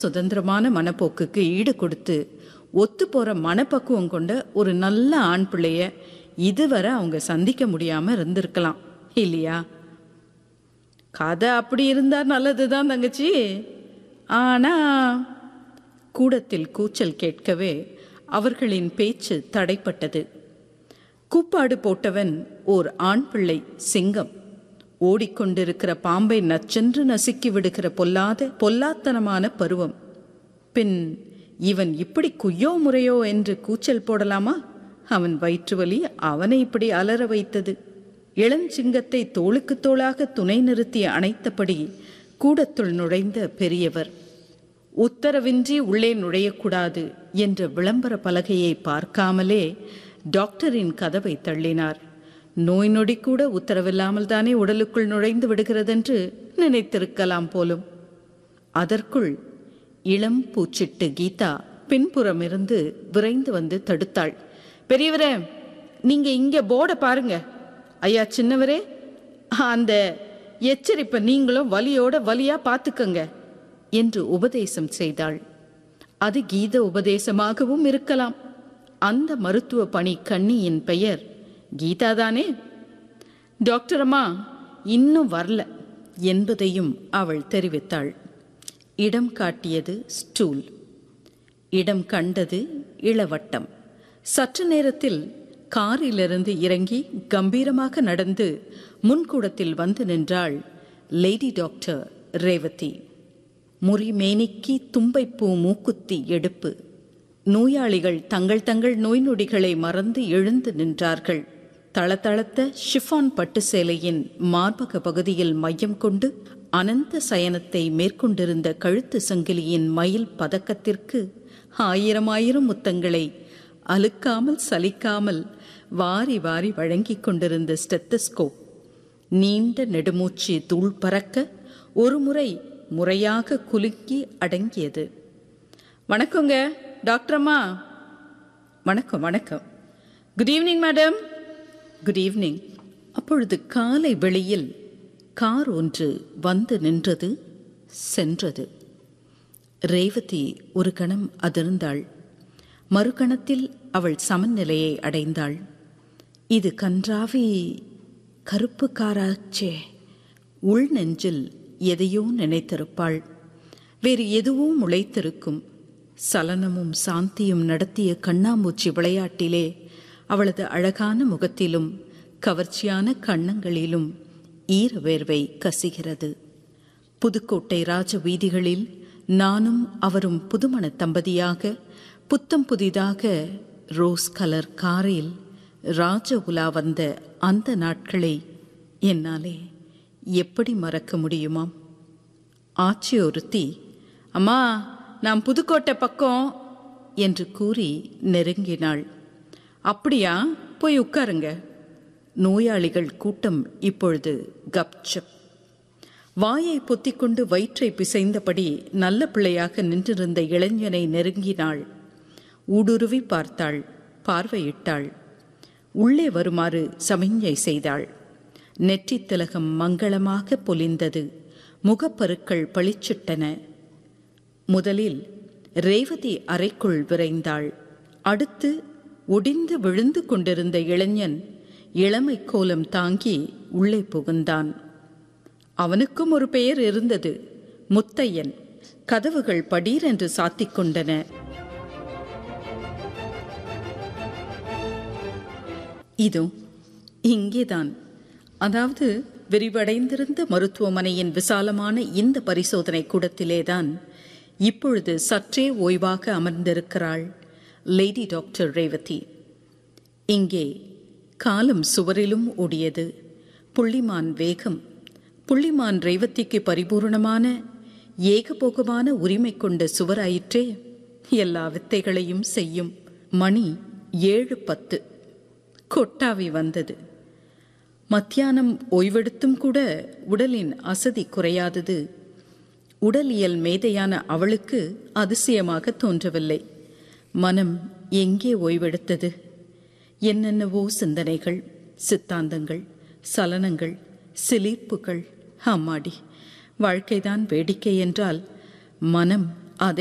சுதந்திரமான மனப்போக்குக்கு ஈடு கொடுத்து ஒத்து போற மனப்பக்குவம் கொண்ட ஒரு நல்ல ஆண் பிள்ளைய இதுவரை அவங்க சந்திக்க முடியாம இருந்திருக்கலாம் இல்லையா கதை அப்படி இருந்தா நல்லதுதான் தங்கச்சி ஆனா கூடத்தில் கூச்சல் கேட்கவே அவர்களின் பேச்சு தடைப்பட்டது கூப்பாடு போட்டவன் ஓர் ஆண் பிள்ளை சிங்கம் ஓடிக்கொண்டிருக்கிற பாம்பை நச்சென்று நசுக்கி விடுகிற பொல்லாத பொல்லாத்தனமான பருவம் பின் இவன் இப்படி குய்யோ முறையோ என்று கூச்சல் போடலாமா அவன் வயிற்று வலி அவனை இப்படி அலற வைத்தது இளஞ்சிங்கத்தை தோளுக்கு தோளாக துணை நிறுத்தி அணைத்தபடி கூடத்துள் நுழைந்த பெரியவர் உத்தரவின்றி உள்ளே நுழையக்கூடாது என்ற விளம்பர பலகையை பார்க்காமலே டாக்டரின் கதவை தள்ளினார் நோய் நொடி கூட உத்தரவில்லாமல் தானே உடலுக்குள் நுழைந்து விடுகிறதென்று நினைத்திருக்கலாம் போலும் அதற்குள் இளம் பூச்சிட்டு கீதா பின்புறமிருந்து விரைந்து வந்து தடுத்தாள் பெரியவரே நீங்க இங்க போர்டை பாருங்க ஐயா சின்னவரே அந்த எச்சரிப்பை நீங்களும் வலியோட வலியா பார்த்துக்கங்க என்று உபதேசம் செய்தாள் அது கீத உபதேசமாகவும் இருக்கலாம் அந்த மருத்துவ பணி கண்ணியின் பெயர் கீதாதானே டாக்டர் அம்மா இன்னும் வரல என்பதையும் அவள் தெரிவித்தாள் இடம் காட்டியது ஸ்டூல் இடம் கண்டது இளவட்டம் சற்று நேரத்தில் காரிலிருந்து இறங்கி கம்பீரமாக நடந்து முன்கூடத்தில் வந்து நின்றாள் லேடி டாக்டர் ரேவதி முறி மேனிக்கி தும்பைப்பூ மூக்குத்தி எடுப்பு நோயாளிகள் தங்கள் தங்கள் நோய் நொடிகளை மறந்து எழுந்து நின்றார்கள் தளதளத்த ஷிஃபான் பட்டு சேலையின் மார்பக பகுதியில் மையம் கொண்டு அனந்த சயனத்தை மேற்கொண்டிருந்த கழுத்து சங்கிலியின் மயில் பதக்கத்திற்கு ஆயிரம் ஆயிரம் முத்தங்களை அலுக்காமல் சலிக்காமல் வாரி வாரி வழங்கிக் கொண்டிருந்த ஸ்டெத்தஸ்கோப் நீண்ட நெடுமூச்சு தூள் பறக்க ஒரு முறை முறையாக குலுக்கி அடங்கியது வணக்கங்க டாக்டர் அம்மா வணக்கம் வணக்கம் good evening madam good evening அப்பொழுது காலை வெளியில் கார் ஒன்று வந்து நின்றது சென்றது ரேவதி ஒரு கணம் அதிர்ந்தாள் மறுகணத்தில் அவள் சமநிலையை அடைந்தாள் இது கன்றாவி கருப்பு காராச்சே உள் நெஞ்சில் எதையோ நினைத்திருப்பாள் வேறு எதுவோ முளைத்திருக்கும் சலனமும் சாந்தியும் நடத்திய கண்ணாமூச்சி விளையாட்டிலே அவளது அழகான முகத்திலும் கவர்ச்சியான கண்ணங்களிலும் ஈர வேர்வை கசிகிறது புதுக்கோட்டை ராஜ வீதிகளில் நானும் அவரும் புதுமண தம்பதியாக புத்தம் புதிதாக ரோஸ் கலர் காரில் ராஜ உலா வந்த அந்த நாட்களை என்னாலே எப்படி மறக்க முடியுமாம் ஆச்சி ஒருத்தி அம்மா நான் புதுக்கோட்டை பக்கம் என்று கூறி நெருங்கினாள் அப்படியா போய் உட்காருங்க நோயாளிகள் கூட்டம் இப்பொழுது கப்சப் வாயை பொத்திக்கொண்டு வயிற்றை பிசைந்தபடி நல்ல பிள்ளையாக நின்றிருந்த இளைஞனை நெருங்கினாள் ஊடுருவி பார்த்தாள் பார்வையிட்டாள் உள்ளே வருமாறு சமிஞ்சை செய்தாள் நெற்றித் திலகம் மங்களமாக பொலிந்தது முகப்பருக்கள் பளிச்சிட்டன முதலில் ரேவதி அறைக்குள் விரைந்தாள் அடுத்து ஒடிந்து விழுந்து கொண்டிருந்த இளைஞன் இளமை கோலம் தாங்கி உள்ளே புகுந்தான் அவனுக்கும் ஒரு பெயர் இருந்தது முத்தையன் கதவுகள் படீரென்று சாத்திக் கொண்டன இதோ இங்கேதான் அதாவது விரிவடைந்திருந்த மருத்துவமனையின் விசாலமான இந்த பரிசோதனை கூடத்திலேதான் இப்பொழுது சற்றே ஓய்வாக அமர்ந்திருக்கிறாள் லேடி டாக்டர் ரேவதி இங்கே காலம் சுவரிலும் ஓடியது புள்ளிமான் வேகம் புள்ளிமான் ரேவதிக்கு பரிபூர்ணமான ஏகபோகமான உரிமை கொண்ட சுவராயிற்றே எல்லா வித்தைகளையும் செய்யும் மணி ஏழு பத்து கொட்டாவி வந்தது மத்தியானம் ஓய்வெடுத்தும் கூட உடலின் அசதி குறையாதது உடலியல் மேதையான அவளுக்கு அதிசயமாக தோன்றவில்லை மனம் எங்கே ஓய்வெடுத்தது என்னென்னவோ சிந்தனைகள் சித்தாந்தங்கள் சலனங்கள் சிலிர்ப்புகள் அம்மாடி வாழ்க்கைதான் வேடிக்கை என்றால் மனம்